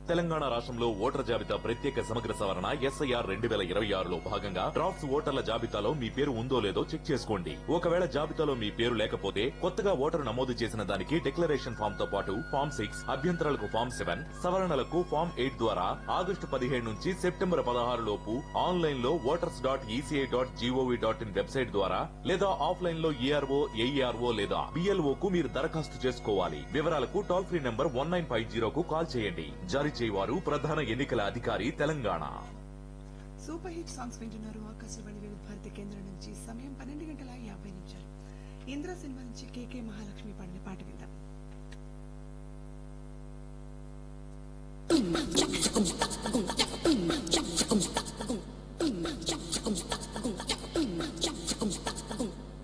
తెలంగాణ రాష్ట్రంలో ఓటర్ జాబితా ప్రత్యేక సమగ్ర సవరణ ఎస్ఐఆర్ రెండు వేల ఇరవై ఆరులో భాగంగా డ్రాఫ్ట్స్ ఓటర్ల జాబితాలో మీ పేరు ఉందో లేదో చెక్ చేసుకోండి ఒకవేళ జాబితాలో మీ పేరు లేకపోతే కొత్తగా ఓటరు నమోదు చేసిన దానికి డిక్లరేషన్ ఫామ్ తో పాటు ఫామ్ సిక్స్ అభ్యంతరాలకు ఫామ్ సెవెన్ సవరణలకు ఫామ్ ఎయిట్ ద్వారా ఆగస్టు పదిహేడు నుంచి సెప్టెంబర్ పదహారు లోపు ఆన్లైన్ లో voters dot ECI dot GOV dot in website ద్వారా లేదా ఆఫ్లైన్ లో ఈఆర్ఓ ఏఈఆర్ఓ లేదా బిఎల్ఓ కు మీరు దరఖాస్తు చేసుకోవాలి వివరాలకు toll free number one nine five జీరోకు కాల్ చేయండి జారీ చేయవారు ప్రధాన ఎన్నికల అధికారి తెలంగాణ సూపర్ హిట్ సాంగ్స్ వింటున్నారు ఆకాశవాణి వివిధ భారతి కేంద్రం నుంచి సమయం పన్నెండు గంటల యాభై నిమిషాలు ఇంద్ర సినిమా నుంచి కేకే మహాలక్ష్మి పాడిన పాట విందాం Boom, chaka, chaka, boom, chaka, boom, chaka.